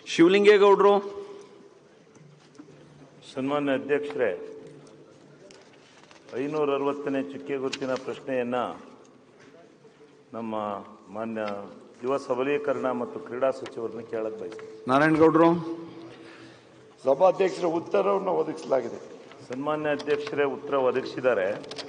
ಶಿವಲಿಂಗೇಗೌಡರು ಸನ್ಮಾನ್ಯ ಅಧ್ಯಕ್ಷರೇ ಐನೂರ ಅರವತ್ತನೇ ಚುಕ್ಕೆ ಗುರುತಿನ ಪ್ರಶ್ನೆಯನ್ನ ನಮ್ಮ ಮಾನ್ಯ ಯುವ ಸಬಲೀಕರಣ ಮತ್ತು ಕ್ರೀಡಾ ಸಚಿವರನ್ನ ಕೇಳಕ್ ಬಯಸ್ತೀನಿ ನಾರಾಯಣಗೌಡರು ಸಭಾಧ್ಯಕ್ಷರ ಉತ್ತರವನ್ನು ಒದಗಿಸಲಾಗಿದೆ ಸನ್ಮಾನ್ಯ ಅಧ್ಯಕ್ಷರೇ ಉತ್ತರ ಒದಗಿಸಿದ್ದಾರೆ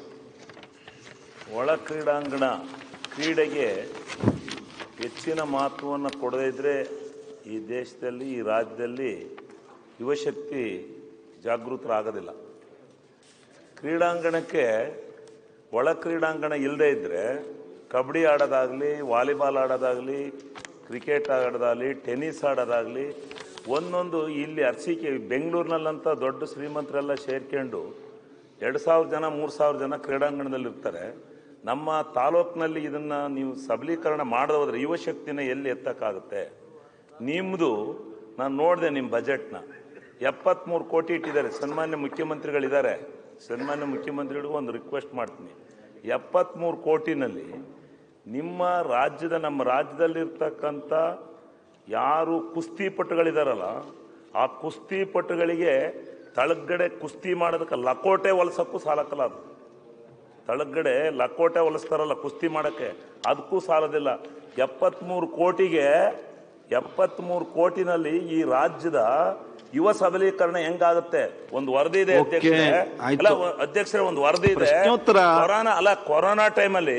ಒಳ ಕ್ರೀಡಾಂಗಣ ಕ್ರೀಡೆಗೆ ಹೆಚ್ಚಿನ ಮಹತ್ವವನ್ನು ಕೊಡದೇ ಇದ್ರೆ ಈ ದೇಶದಲ್ಲಿ ಈ ರಾಜ್ಯದಲ್ಲಿ ಯುವಶಕ್ತಿ ಜಾಗೃತರಾಗೋದಿಲ್ಲ ಕ್ರೀಡಾಂಗಣಕ್ಕೆ ಒಳ ಕ್ರೀಡಾಂಗಣ ಇಲ್ಲದೇ ಇದ್ದರೆ ಕಬಡ್ಡಿ ಆಡೋದಾಗಲಿ ವಾಲಿಬಾಲ್ ಆಡೋದಾಗಲಿ ಕ್ರಿಕೆಟ್ ಆಡೋದಾಗಲಿ ಟೆನ್ನಿಸ್ ಆಡೋದಾಗಲಿ ಒಂದೊಂದು ಇಲ್ಲಿ ಅರ್ಸಿಕೆ ಬೆಂಗಳೂರಿನಲ್ಲಂತ ದೊಡ್ಡ ಶ್ರೀಮಂತರೆಲ್ಲ ಸೇರ್ಕೊಂಡು ಎರಡು ಸಾವಿರ ಜನ ಮೂರು ಸಾವಿರ ಜನ ಕ್ರೀಡಾಂಗಣದಲ್ಲಿ ಇರ್ತಾರೆ ನಮ್ಮ ತಾಲೂಕಿನಲ್ಲಿ ಇದನ್ನು ನೀವು ಸಬಲೀಕರಣ ಮಾಡದೆ ಹೋದ್ರೆ ಯುವಶಕ್ತಿನ ಎಲ್ಲಿ ಎತ್ತಕ್ಕಾಗುತ್ತೆ ನಿಮ್ಮದು ನಾನು ನೋಡಿದೆ ನಿಮ್ಮ ಬಜೆಟ್ನ ಎಪ್ಪತ್ಮೂರು ಕೋಟಿ ಇಟ್ಟಿದ್ದಾರೆ ಸನ್ಮಾನ್ಯ ಮುಖ್ಯಮಂತ್ರಿಗಳಿದ್ದಾರೆ ಸನ್ಮಾನ್ಯ ಮುಖ್ಯಮಂತ್ರಿಗಳಿಗೂ ಒಂದು ರಿಕ್ವೆಸ್ಟ್ ಮಾಡ್ತೀನಿ ಎಪ್ಪತ್ಮೂರು ಕೋಟಿನಲ್ಲಿ ನಿಮ್ಮ ರಾಜ್ಯದ ನಮ್ಮ ರಾಜ್ಯದಲ್ಲಿರ್ತಕ್ಕಂಥ ಯಾರು ಕುಸ್ತಿಪಟುಗಳಿದಾರಲ್ಲ ಆ ಕುಸ್ತಿಪಟುಗಳಿಗೆ ತಳಗಡೆ ಕುಸ್ತಿ ಮಾಡೋದಕ್ಕೆ ಲಕೋಟೆ ಹೊಲಸಕ್ಕೂ ಸಾಲಕ್ಕಲ್ಲ ಅದು ತಳಗಡೆ ಲಕೋಟೆ ಹೊಲಿಸ್ತಾರಲ್ಲ ಕುಸ್ತಿ ಮಾಡಕ್ಕೆ ಅದಕ್ಕೂ ಸಾಲದಿಲ್ಲ ಎಪ್ಪತ್ಮೂರು ಕೋಟಿಗೆ ಎಪ್ಪತ್ಮೂರು ಕೋಟಿನಲ್ಲಿ ಈ ರಾಜ್ಯದ ಯುವ ಸಬಲೀಕರಣ ಹೆಂಗಾಗುತ್ತೆ ಒಂದು ವರದಿ ಇದೆ ಓಕೆ, ಅಧ್ಯಕ್ಷರೇ ಆಯ್ತು. ಅಲ್ಲ ಒ- ಅಧ್ಯಕ್ಷರೇ ಒಂದು ವರದಿ ಇದೆ ಪ್ರಶ್ನೋತ್ತರ. ಕೊರೋನಾ ಅಲ್ಲ ಕೊರೋನಾ ಟೈಮಲ್ಲಿ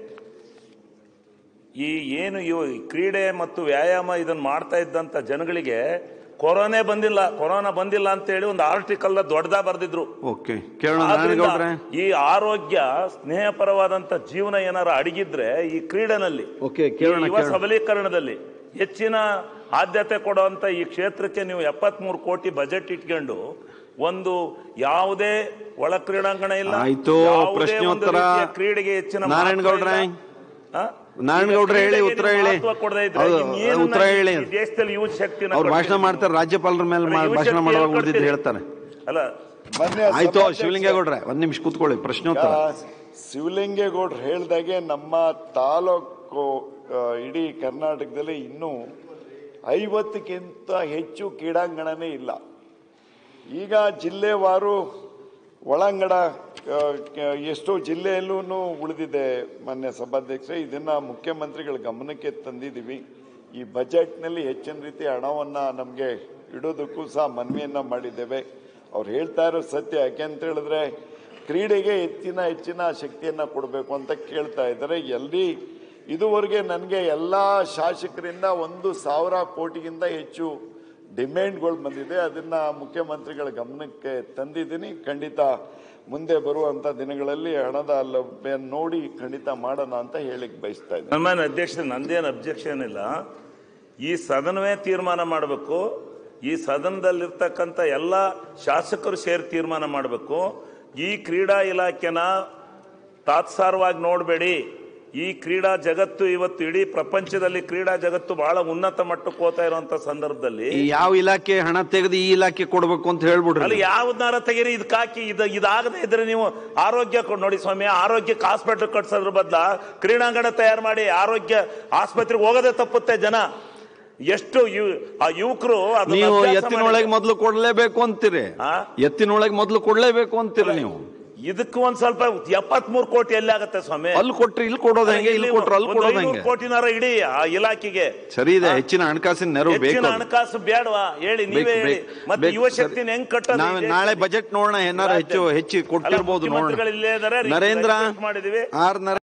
ಈ ಏನು ಇವು ಕ್ರೀಡೆ ಮತ್ತು ವ್ಯಾಯಾಮ ಇದನ್ನ ಮಾಡ್ತಾ ಇದ್ದಂತ ಜನಗಳಿಗೆ ಕೊರೋನೆ ಬಂದಿಲ್ಲ ಕೊರೋನಾ ಬಂದಿಲ್ಲ ಅಂತ ಹೇಳಿ ಒಂದು ಆರ್ಟಿಕಲ್ ದೊಡ್ಡದಾ ಬರೆದಿದ್ರು ಓಕೆ ಕೇಳೋಣ ಆದ್ರಿಂದ ನಾರಾಯಣಗೌಡ್ರೆ ಈ ಆರೋಗ್ಯ ಸ್ನೇಹಪರವಾದಂತ ಜೀವನ ಏನಾರ ಅಡಗಿದ್ರೆ ಈ ಕ್ರೀಡೆನಲ್ಲಿ ಓಕೆ, ಕೇಳೋಣ, ಈ ಯುವ ಕೇಳೋಣ. ಸಬಲೀಕರಣದಲ್ಲಿ ಹೆಚ್ಚಿನ ಆದ್ಯತೆ ಕೊಡುವಂತ ಈ ಕ್ಷೇತ್ರಕ್ಕೆ ನೀವು ಎಪ್ಪತ್ಮೂರು ಕೋಟಿ ಬಜೆಟ್ ಇಟ್ಕೊಂಡು ಒಂದು ಯಾವುದೇ ಒಳ ಕ್ರೀಡಾಂಗಣ ಇಲ್ಲ ಆಯ್ತು, ಯಾವುದೇ ಒಂದು ಪ್ರಶ್ನೋತ್ತರ. ರೀತಿಯ ಕ್ರೀಡೆಗೆ ಹೆಚ್ಚಿನ ಮಹತ್ವ ನಾರಾಯಣಗೌಡ್ರೆ. ಇಲ್ಲ. ಆ? ನಾರಾಯಣಗೌಡ್ರೆ ಹೇಳಿ, ಕ್ರೀಡೆಗೆ ಉತ್ತರ ನೀವು ಹೇಳಿ. ಮಹತ್ವ ಕೊಡದೇ ಇದ್ರೆ ಹೌದು, ಇನ್ನೇನನ್ನ ಉತ್ತರ ಈ ಹೇಳಿ. ದೇಶದಲ್ಲಿ ಯುವ ಶಕ್ತಿನ ಅವ್ರು ಭಾಷಣ ಕೊಡ್ತೀರಿ ಮಾಡ್ತಾರೆ ರಾಜ್ಯಪಾಲರ ಮೇಲೆ ನೀವು? ಮಾ- ಯುವ ಭಾಷಣ ಶಕ್ತಿ ಮಾಡುವಾಗ ಹೇಳ್ಕೊಡ್ತೀರಿ. ಉಳಿದಿದ್ದು ಹೇಳ್ತಾರೆ ಅಲ್ಲ ಮಾನ್ಯ ಆಯ್ತು ಸಭಾಧ್ಯಕ್ಷ- ಶಿವಲಿಂಗೇಗೌಡ್ರೆ ಒಂದ್ ನಿಮಿಷ ಕೂತ್ಕೊಳ್ಳಿ ಪ್ರಶ್ನೋತ್ತರ ಈಗ ಶಿವಲಿಂಗೇಗೌಡ್ರು ಹೇಳ್ದಾಗೆ ನಮ್ಮ ತಾಲೂಕು ಆ, ಇಡೀ ಕರ್ನಾಟಕದಲ್ಲಿ ಇನ್ನೂ ಐವತ್ತಕ್ಕಿಂತ ಹೆಚ್ಚು ಕ್ರೀಡಾಂಗಣನೇ ಇಲ್ಲ ಈಗ ಜಿಲ್ಲೆವಾರು ಒಳಾಂಗಣ ಆ, ಕ- ಎಷ್ಟೋ ಜಿಲ್ಲೆಯಲ್ಲೂ ಉಳಿದಿದೆ ಮಾನ್ಯ ಸಭಾಧ್ಯಕ್ಷ ಇದನ್ನ ಮುಖ್ಯಮಂತ್ರಿಗಳ ಗಮನಕ್ಕೆ ತಂದಿದ್ದೀವಿ ಈ ಬಜೆಟ್ನಲ್ಲಿ ಹೆಚ್ಚಿನ ರೀತಿ ಹಣವನ್ನ ನಮಗೆ ಇಡೋದಕ್ಕೂ ಸಹ ಮನವಿಯನ್ನ ಮಾಡಿದ್ದೇವೆ ಅವ್ರು ಹೇಳ್ತಾ ಇರೋ ಸತ್ಯ ಯಾಕೆ ಅಂತ ಹೇಳಿದ್ರೆ ಕ್ರೀಡೆಗೆ ಹೆಚ್ಚಿನ ಹೆಚ್ಚಿನ ಶಕ್ತಿಯನ್ನ ಕೊಡಬೇಕು ಅಂತ ಕೇಳ್ತಾ ಇದ್ದಾರೆ ಎಲ್ಲಿ ಇದುವರೆಗೆ ನನಗೆ ಎಲ್ಲ ಶಾಸಕರಿಂದ ಒಂದು ಸಾವಿರ ಕೋಟಿಗಿಂತ ಹೆಚ್ಚು ಡಿಮ್ಯಾಂಡ್ಗಳು ಬಂದಿದೆ ಅದನ್ನ ಮುಖ್ಯಮಂತ್ರಿಗಳ ಗಮನಕ್ಕೆ ತಂದಿದ್ದೀನಿ ಖಂಡಿತ ಮುಂದೆ ಬರುವಂತ ದಿನಗಳಲ್ಲಿ ಹಣದ ಲಭ್ಯ ನೋಡಿ ಖಂಡಿತ ಮಾಡೋಣ ಅಂತ ಹೇಳಿಕ್ ಬಯಸ್ತಾ ಇದ್ದೀನಿ ಸನ್ಮಾನ್ಯ ಅಧ್ಯಕ್ಷ ನಂದೇನು ಅಬ್ಜೆಕ್ಷನ್ ಇಲ್ಲ ಈ ಸದನವೇ ತೀರ್ಮಾನ ಮಾಡಬೇಕು ಈ ಸದನದಲ್ಲಿರ್ತಕ್ಕಂಥ ಎಲ್ಲ ಶಾಸಕರು ಸೇರಿ ತೀರ್ಮಾನ ಮಾಡಬೇಕು ಈ ಕ್ರೀಡಾ ಇಲಾಖೆನ ತಾತ್ಸಾರವಾಗಿ ನೋಡಬೇಡಿ ಈ ಕ್ರೀಡಾ ಜಗತ್ತು ಇವತ್ತು ಇಡೀ ಪ್ರಪಂಚದಲ್ಲಿ ಕ್ರೀಡಾ ಜಗತ್ತು ಬಹಳ ಉನ್ನತ ಮಟ್ಟಕ್ಕೆ ಹೋಗ್ತಾ ಇರುವಂತ ಸಂದರ್ಭದಲ್ಲಿ ಈ ಯಾವ ಇಲಾಖೆ ಹಣ ತೆಗೆದು ಈ ಇಲಾಖೆ ಕೊಡ್ಬೇಕು ಅಂತ ಹೇಳ್ಬಿಡ್ರಿ ಅಲ್ಲಿ ಯಾವ್ದನ್ನಾರ ತೆಗೀರಿ ಇದಕ್ಕೆ ಹಾಕಿ ಇದು ಇದಾಗದೇ ಇದ್ರೆ ನೀವು ಆರೋಗ್ಯ ಕೊಡ್- ನೋಡಿ ಸ್ವಾಮಿ ಆರೋಗ್ಯಕ್ಕೆ ಹಾಸ್ಪಿಟಲ್ ಕಟ್ಸೋದ್ರ ಬದಲ ಕ್ರೀಡಾಂಗಣ ತಯಾರು ಮಾಡಿ ಆರೋಗ್ಯ ಆಸ್ಪತ್ರೆಗೆ ಹೋಗೋದೇ ತಪ್ಪುತ್ತೆ ಜನ ಎಷ್ಟು ಯು- ಆ ಯುವಕರು ಅದನ್ನ ನೀವು ಅಭ್ಯಾಸ ಎತ್ತಿನೊಳಗೆ ಮಾಡಿ- ಮೊದಲು ಕೊಡ್ಲೇಬೇಕು ಅಂತೀರಿ ಆ? ಎತ್ತಿನೊಳಗೆ ಮೊದಲು ಕೊಡ್ಲೇಬೇಕು ಅಂತೀರಿ ನೀವು ಇದಕ್ಕೆ ಒಂದ್ ಸ್ವಲ್ಪ ಎಪ್ಪತ್ಮೂರು ಕೋಟಿ ಎಲ್ಲಿ ಆಗತ್ತೆ ಸ್ವಾಮಿ ಅಲ್ಲಿ ಕೊಟ್ರಿ ಇಲ್ಲಿ ಕೊಡೋದು ಹೆಂಗೆ ಇಲ್ಲಿ ಕೊಟ್ರು ಅಲ್ಲಿ ಒಂದು ಕೊಡೋದು ಐನೂರು ಹೆಂಗೆ ಕೋಟಿನಾರ ಇಡೀ ಆ ಇಲಾಖೆಗೆ ಸರಿ ಇದೆ ಹೆಚ್ಚಿನ ಹಣಕಾಸಿನ ನೆರವು ಬೇಕು ಹೆಚ್ಚಿನ ಅದು. ಹಣಕಾಸು ಬೇಡವಾ ಹೇಳಿ ಬೇಕು, ನೀವೇ ಹೇಳಿ ಬೇಕು, ಮತ್ತೆ ಬೇಕು, ಯುವ ಸರಿ. ಶಕ್ತಿನ ಹೆಂಗ್ ಕಟ್ಟೋದು ಈ ನಾವು ದೇಶದಲ್ಲಿ? ನಾಳೆ ಬಜೆಟ್ ನೋಡೋಣ ಏನಾರು ಹೆಚ್ಚು ಹೆಚ್ಚು ಕೊಟ್ಟಿರ್ಬೋದು ನೋಡೋಣ ಮುಖ್ಯಮಂತ್ರಿಗಳು ಇಲ್ಲೇ ಇದಾರೆ ನರೇಂದ್ರ request ಮಾಡಿದೀವಿ ಆರ್ ನರೇಂದ್ರ